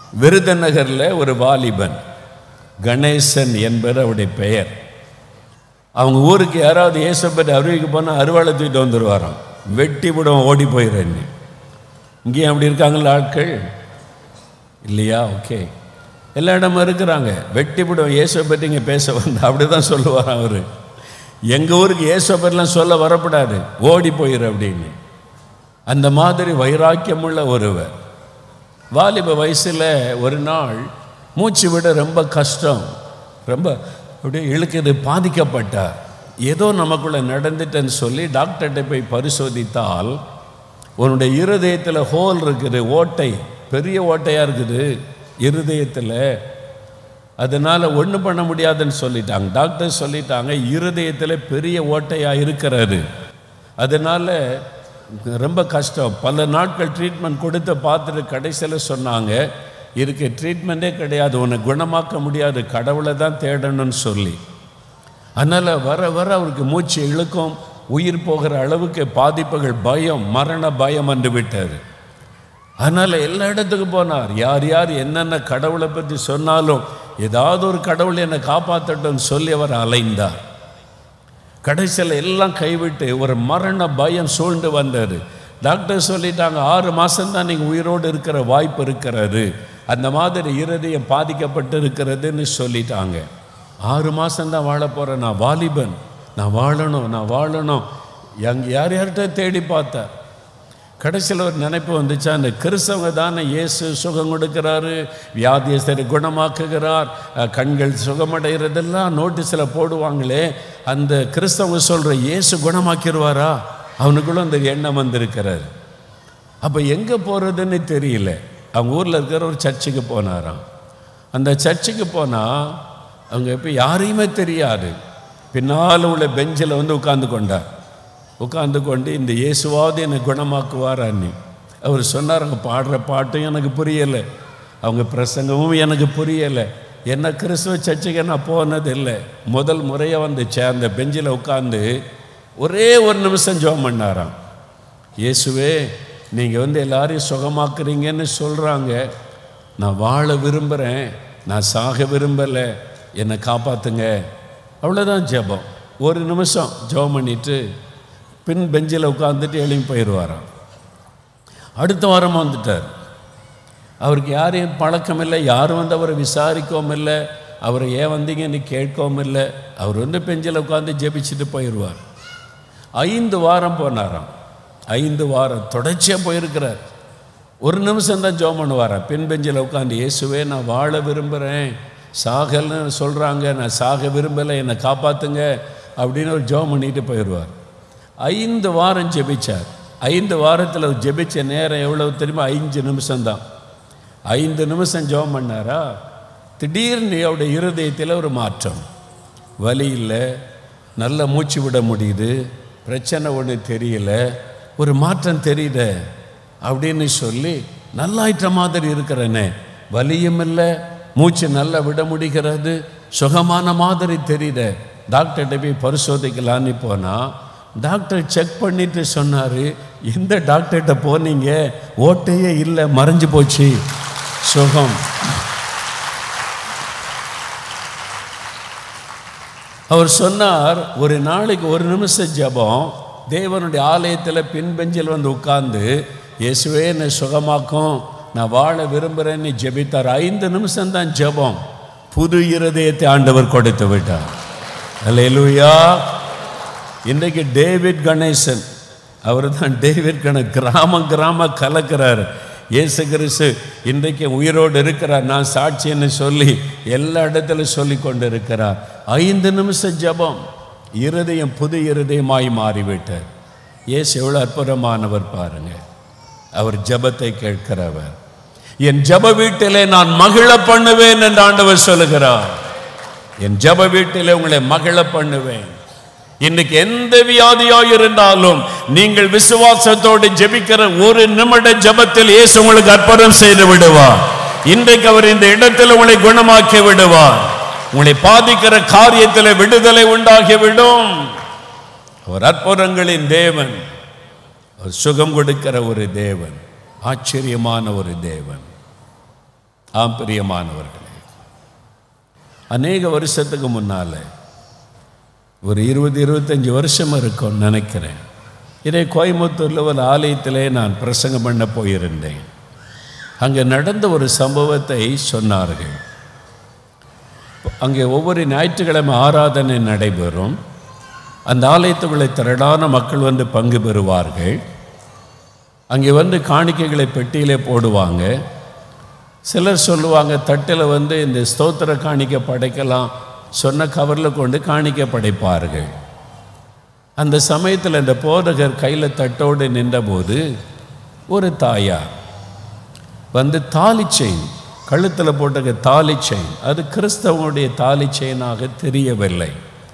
விருதுநகரில் ஒரு வாலிபன் கணேசன் என்பது அவருடைய பெயர் அவங்க ஊருக்கு யாராவது ஏசப்பட்டு அறிவிக்க போனால் அருவாளை தூக்கிட்டு வந்துடுவாராம் வெட்டி விடுவோம் ஓடி போயிடுறேன்னு இங்கேயும் அப்படி இருக்காங்களா ஆட்கள் இல்லையா ஓகே எல்லா இடமும் இருக்கிறாங்க வெட்டி விடுவோம் இயேசுவை பற்றி இங்கே பேச வந்த அப்படி தான் சொல்லுவார் அவர் எங்கள் ஊருக்கு இயேசுவை பற்றிலாம் சொல்ல வரப்படாது ஓடி போயிரு அப்படின்னு அந்த மாதிரி வைராக்கியமுள்ள ஒருவர் வாலிப வயசில் ஒரு நாள் மூச்சு விட ரொம்ப கஷ்டம் ரொம்ப அப்படியே இழுக்குது பாதிக்கப்பட்டார் ஏதோ நமக்குள்ள நடந்துட்டேன்னு சொல்லி டாக்டர்கிட்ட போய் பரிசோதித்தால் உன்னுடைய இருதயத்தில் ஹோல் இருக்குது ஓட்டை பெரிய ஓட்டையாக இருக்குது இருதயத்தில் அதனால் ஒன்றும் பண்ண முடியாதுன்னு சொல்லிட்டாங்க டாக்டர் சொல்லிட்டாங்க இருதயத்தில் பெரிய ஓட்டையாக இருக்கிறாரு அதனால் ரொம்ப கஷ்டம் பல நாட்கள் ட்ரீட்மெண்ட் கொடுத்து பார்த்துட்டு கடைசியில் சொன்னாங்க இதுக்கு ட்ரீட்மெண்ட்டே கிடையாது உன்னை குணமாக்க முடியாது கடவுளை தான் தேடணும்னு சொல்லி அதனால் வர வர அவருக்கு மூச்சு இழுக்கும் உயிர் போகிற அளவுக்கு பாதிப்புகள் பயம் மரண பயம் வந்து விட்டார் அதனால் எல்லா இடத்துக்கும் போனார் யார் யார் என்னென்ன கடவுளை பற்றி சொன்னாலும் ஏதாவது ஒரு கடவுள் என்னை காப்பாற்றட்டும்னு சொல்லி அவர் அலைந்தார் கடைசியில் எல்லாம் கைவிட்டு ஒரு மரண பயம் சூழ்ந்து வந்தார் டாக்டர் சொல்லிட்டாங்க ஆறு மாதம்தான் நீங்கள் உயிரோடு இருக்கிற வாய்ப்பு இருக்கிறது அந்த மாதிரி இருதயம் பாதிக்கப்பட்டு இருக்கிறதுன்னு சொல்லிட்டாங்க ஆறு மாதம்தான் வாழ போகிறேன் நான் வாலிபன் நான் வாழணும் நான் வாழணும் எங் யார் யார்கிட்ட தேடி பார்த்தேன் கடைசியில் ஒரு நினைப்பு வந்துச்சா அந்த கிறிஸ்தவங்க தானே இயேசு சுகம் கொடுக்கிறாரு வியாதியஸ்தரை குணமாக்குகிறார் அஹ், கண்கள் சுகமடைகிறதெல்லாம் நோட்டீஸில் போடுவாங்களே அந்த கிறிஸ்தவங்க சொல்கிற இயேசு குணமாக்கிடுவாரா அவனுக்குள்ள அந்த எண்ணம் வந்திருக்கிறார் அப்போ எங்கே போகிறதுன்னு தெரியல அவங்க ஊரில் இருக்கிற ஒரு சர்ச்சுக்கு போனாராம் அந்த சர்ச்சுக்கு போனால் அவங்க இப்போ யாரையுமே தெரியாது பின்னால் உள்ள பெஞ்சில் வந்து உட்கார்ந்து கொண்டார் உட்கார்ந்து கொண்டு இந்த இயேசுவாவது என்னை குணமாக்குவாரான்னு அவர் சொன்னார் அவங்க பாடுற பாட்டும் எனக்கு புரியலை அவங்க பிரசங்கமும் எனக்கு புரியலை என்ன கிறிஸ்துவ சர்ச்சுக்கு நான் போனதில்லை முதல் முறையாக வந்துச்சு அந்த பெஞ்சில் உட்காந்து ஒரே ஒரு நிமிஷம் ஜெபம் பண்ணாராம் இயேசுவே நீங்கள் வந்து எல்லாரையும் சுகமாக்குறீங்கன்னு சொல்கிறாங்க நான் வாழ விரும்புகிறேன் நான் சாக விரும்பலை என்னை காப்பாற்றுங்க அவ்வளோதான் ஜெபம் ஒரு நிமிஷம் ஜெபம் பண்ணிட்டு பின் பெஞ்சில் உட்காந்துட்டு எழும்பி போயிடுவாராம் அடுத்த வாரம் வந்துட்டார் அவருக்கு யாரையும் பழக்கம் இல்லை யாரும் வந்து அவரை விசாரிக்கவும் இல்லை அவரை ஏன் வந்தீங்கன்னு கேட்கவும் இல்லை அவர் வந்து பெஞ்சில் உட்காந்து ஜெபிச்சுட்டு போயிடுவார் ஐந்து வாரம் போனாராம் ஐந்து வாரம் தொடர்ச்சியாக போயிருக்கிறார் ஒரு நிமிஷம் தான் ஜோம் பண்ணுவாராம் பின் பெஞ்சில் உட்காந்து இயேசுவே நான் வாழ விரும்புகிறேன் சாகல்னு சொல்கிறாங்க நான் சாக விரும்பலை என்னை காப்பாற்றுங்க அப்படின்னு ஒரு ஜோம் பண்ணிட்டு போயிடுவார் ஐந்து வாரம் ஜெபிச்சார் ஐந்து வாரத்தில் ஜெபிச்ச நேரம் எவ்வளவு தெரியுமா ஐந்து நிமிஷம்தான் ஐந்து நிமிஷம் ஜெபம் பண்ணாரா திடீர்னு அவருடைய இருதயத்தில் ஒரு மாற்றம் வலி இல்லை நல்ல மூச்சு விட முடியுது பிரச்சனை ஒன்று தெரியல ஒரு மாற்றம் தெரியுத அப்படின்னு சொல்லி நல்லாயிட்ட மாதிரி இருக்கிறேனே வலியும் இல்லை மூச்சு நல்லா விட முடிகிறது சுகமான மாதிரி தெரியுத டாக்டர்கிட்ட போய் பரிசோதிக்கலான்னு போனால் டாக்டர் செக் பண்ணிட்டு சொன்னார் எந்த டாக்டர்கிட்ட போனீங்க ஓட்டையே இல்லை மறைஞ்சு போச்சு சுகம் அவர் சொன்னார் ஒரு நாளைக்கு ஒரு நிமிஷம் ஜெபம் தேவனுடைய ஆலயத்தில் பின்பெஞ்சில் வந்து உட்கார்ந்து இயேசுவே என்னை சுகமாக்கும் நான் வாழ விரும்புகிறேன்னு ஜெபித்தார் ஐந்து நிமிஷம் தான் ஜெபம் புது இருதயத்தை ஆண்டவர் கொடுத்து விட்டார் அல்லேலூயா இன்றைக்கு டேவிட் கணேசன் அவர் தான் டேவிட் கண கிராம கிராம கலக்கிறார் இயேசு கிறிஸ்து இன்றைக்கு உயிரோடு இருக்கிறார் நான் சாட்சின்னு சொல்லி எல்லா இடத்துலையும் சொல்லி கொண்டு இருக்கிறார் ஐந்து நிமிஷம் ஜெபம் இருதயம் புது இருதயமாய் மாறிவிட்டார் இயேசு எவ்வளோ அற்புதமானவர் பாருங்க அவர் ஜெபத்தை கேட்கிறவர் என் ஜெப வீட்டிலே நான் மகிழ பண்ணுவேன் என்று ஆண்டவர் சொல்லுகிறார் என் ஜெப வீட்டிலே உங்களை மகிழ பண்ணுவேன் இன்னைக்கு எந்த வியாதியாக இருந்தாலும் நீங்கள் விசுவாசத்தோடு ஜெபிக்கிற ஒரு நிமிட ஜெபத்தில் இயேசு உங்களுக்கு அற்புதம் செய்து விடுவார் இன்றைக்கு அவர் இந்த இடத்தில் உங்களை குணமாக்கி விடுவார் உங்களை பாதிக்கிற காரியத்தில் விடுதலை உண்டாகிவிடும் அவர் அற்புதங்களின் தேவன் அவர் சுகம் கொடுக்கிற ஒரு தேவன் ஆச்சரியமான ஒரு தேவன் ஆம் பிரியமானவர்களே அநேக வருஷத்துக்கு முன்னால் ஒரு இருபது இருபத்தஞ்சி வருஷம் இருக்கும் நினைக்கிறேன் இதே கோயம்புத்தூரில் ஒரு ஆலயத்திலே நான் பிரசங்கம் பண்ண போயிருந்தேன் அங்கே நடந்த ஒரு சம்பவத்தை சொன்னார்கள் அங்கே ஒவ்வொரு ஞாயிற்றுக்கிழமை ஆராதனை நடைபெறும் அந்த ஆலயத்துக்குள்ளே திரளான மக்கள் வந்து பங்கு பெறுவார்கள் அங்கே வந்து காணிக்கைகளை பெட்டியிலே போடுவாங்க சிலர் சொல்லுவாங்க தட்டில் வந்து இந்த ஸ்தோத்திர காணிக்கை படைக்கலாம் சொன்ன கவரில் கொண்டு காணிக்கை படைப்பார்கள் அந்த சமயத்தில் இந்த போதகர் கையில் தட்டோடு நின்றபோது ஒரு தாயார் வந்து தாலி செயின் கழுத்தில் போட்டுக்க தாலி செயின் அது கிறிஸ்தவனுடைய தாலி செயினாக தெரியவில்லை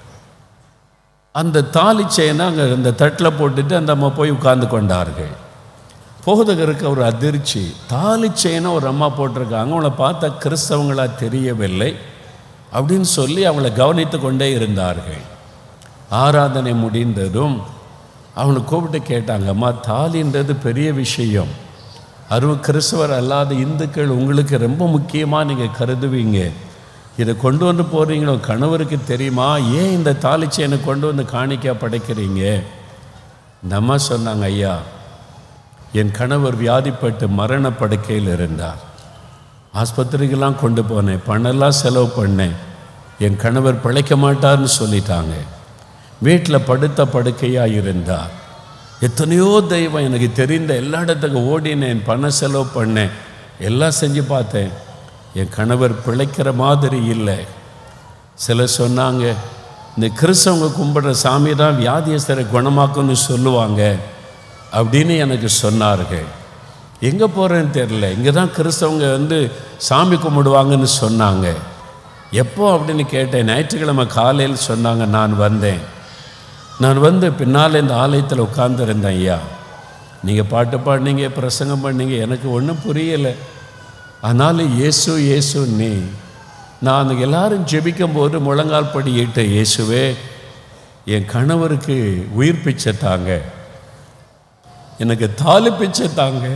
அந்த தாலி செயினை அங்கே அந்த தட்டில் போட்டுட்டு அந்த அம்மா போய் உட்கார்ந்து கொண்டார்கள் போதகருக்கு ஒரு அதிர்ச்சி தாலி செயினை ஒரு அம்மா போட்டிருக்காங்க அவங்கள பார்த்தா கிறிஸ்தவங்களா தெரியவில்லை அப்படின்னு சொல்லி அவங்கள கவனித்து கொண்டே இருந்தார்கள் ஆராதனை முடிந்ததும் அவனை கூப்பிட்டு கேட்டாங்க அம்மா தாலின்றது பெரிய விஷயம் அருவ கிறிஸ்தவர் அல்லாத இந்துக்கள் உங்களுக்கு ரொம்ப முக்கியமாக நீங்கள் கருதுவீங்க இதை கொண்டு வந்து போகிறீங்களோ கணவருக்கு தெரியுமா ஏன் இந்த தாலி செயினை கொண்டு வந்து காணிக்கா படைக்கிறீங்க இந்த அம்மா சொன்னாங்க ஐயா என் கணவர் வியாதிப்பட்டு மரண படுக்கையில் இருந்தார் ஆஸ்பத்திரிக்கெல்லாம் கொண்டு போனேன் பணம்லாம் செலவு பண்ணேன் என் கணவர் பிழைக்க மாட்டார்னு சொல்லிட்டாங்க வீட்டில் படுத்த படுக்கையாக இருந்தார் எத்தனையோ தெய்வம் எனக்கு தெரிந்த எல்லா இடத்துக்கு ஓடினேன் பணம் செலவு பண்ணேன் எல்லாம் செஞ்சு பார்த்தேன் என் கணவர் பிழைக்கிற மாதிரி இல்லை சிலர் சொன்னாங்க இந்த கிறிஸ்தவங்க கும்பிடுற சாமி தான் வியாதியஸ்தரை குணமாக்கும்னு சொல்லுவாங்க அப்படின்னு எனக்கு சொன்னார்கள் எங்கே போகிறேன்னு தெரில இங்கே தான் கிறிஸ்தவங்க வந்து சாமி கும்பிடுவாங்கன்னு சொன்னாங்க எப்போ அப்படின்னு கேட்டேன் ஞாயிற்றுக்கிழமை காலையில் சொன்னாங்க நான் வந்தேன் நான் வந்து பின்னால் இந்த ஆலயத்தில் உட்கார்ந்துருந்தேன் ஐயா நீங்கள் பாட்டு பாடினீங்க பிரசங்கம் பண்ணீங்க எனக்கு ஒன்றும் புரியலை ஆனாலும் இயேசு இயேசு நீ நான் அந்த எல்லாரும் ஜெபிக்கும் போது முழங்கால் படியிட்ட இயேசுவே என் கணவருக்கு உயிர் பிச்சை தாங்க எனக்கு தாலி பிச்சை தாங்க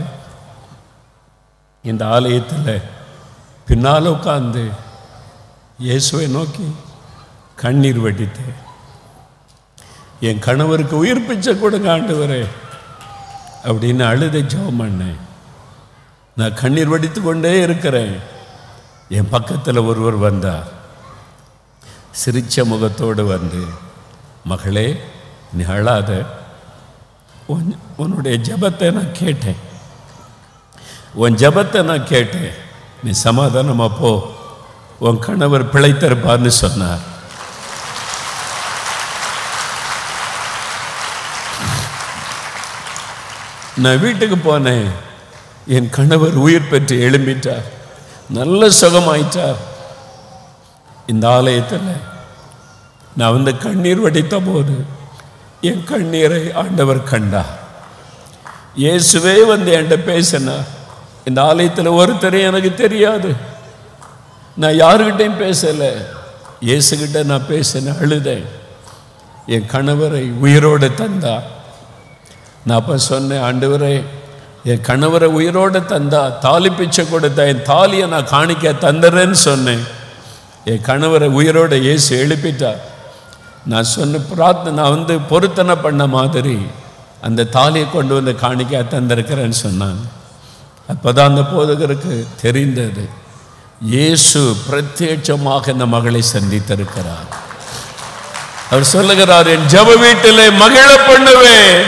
இந்த ஆலயத்தில் பின்னால் உட்காந்து இயேசுவை நோக்கி கண்ணீர் வடித்தேன் என் கணவருக்கு உயிர் பிச்சை கொடுங்க ஆண்டவரே அப்படின்னு அழுத ஜெபம் பண்ணேன் நான் கண்ணீர் வடித்து கொண்டே இருக்கிறேன் என் பக்கத்தில் ஒருவர் வந்தார் சிரிச்ச முகத்தோடு வந்து மகளே நீ அழாத உன் உன்னுடைய ஜெபத்தை நான் கேட்டேன் உன் ஜெபத்தை நான் கேட்டேன் நீ சமாதானமாக போ உன் கணவர் பிழைத்திருப்பார்னு சொன்னார் நான் வீட்டுக்கு போனேன் என் கணவர் உயிர் பெற்று எழும்பிட்டார் நல்ல சுகமாயிட்டார் இந்த ஆலயத்தில் நான் வந்து கண்ணீர் வடித்த போது என் கண்ணீரை ஆண்டவர் கண்டார் இயேசுவே வந்து என்கிட்ட பேசினார் இந்த ஆலயத்தில் ஒருத்தரையும் எனக்கு தெரியாது நான் யாருக்கிட்டையும் பேசலை இயேசுகிட்ட நான் பேசினேன் அழுதேன் என் கணவரை உயிரோடு தந்தார் நான் அப்போ சொன்னேன் ஆண்டவரே என் கணவரை உயிரோடு தந்தா தாலி பிச்சை கொடுத்த என் தாலியை நான் காணிக்க தந்துடுறேன்னு சொன்னேன் என் கணவரை உயிரோடு இயேசு எழுப்பிட்டார் நான் சொன்ன பிரார்த்தனை நான் வந்து பொருத்தனை பண்ண மாதிரி அந்த தாலியை கொண்டு வந்து காணிக்க தந்திருக்கிறேன்னு சொன்னாங்க அப்போ தான் அந்த போதகருக்கு தெரிந்தது இயேசு பிரத்யட்சமாக இந்த மகளை சந்தித்திருக்கிறார் அவர் சொல்லுகிறார் என் ஜப வீட்டிலே மகிழ பண்ணுவேன்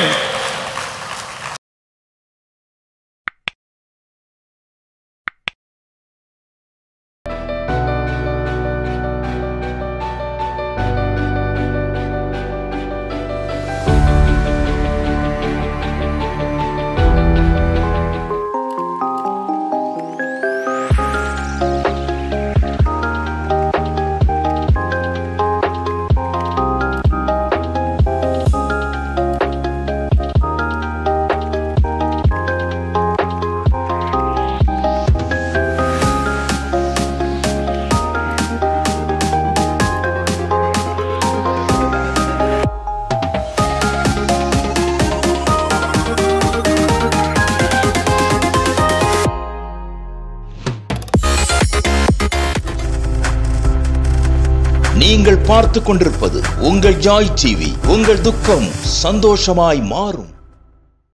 நீங்கள் பார்த்து கொண்டிருப்பது உங்கள் ஜாய் டிவி உங்கள் துக்கம் சந்தோஷமாய் மாறும்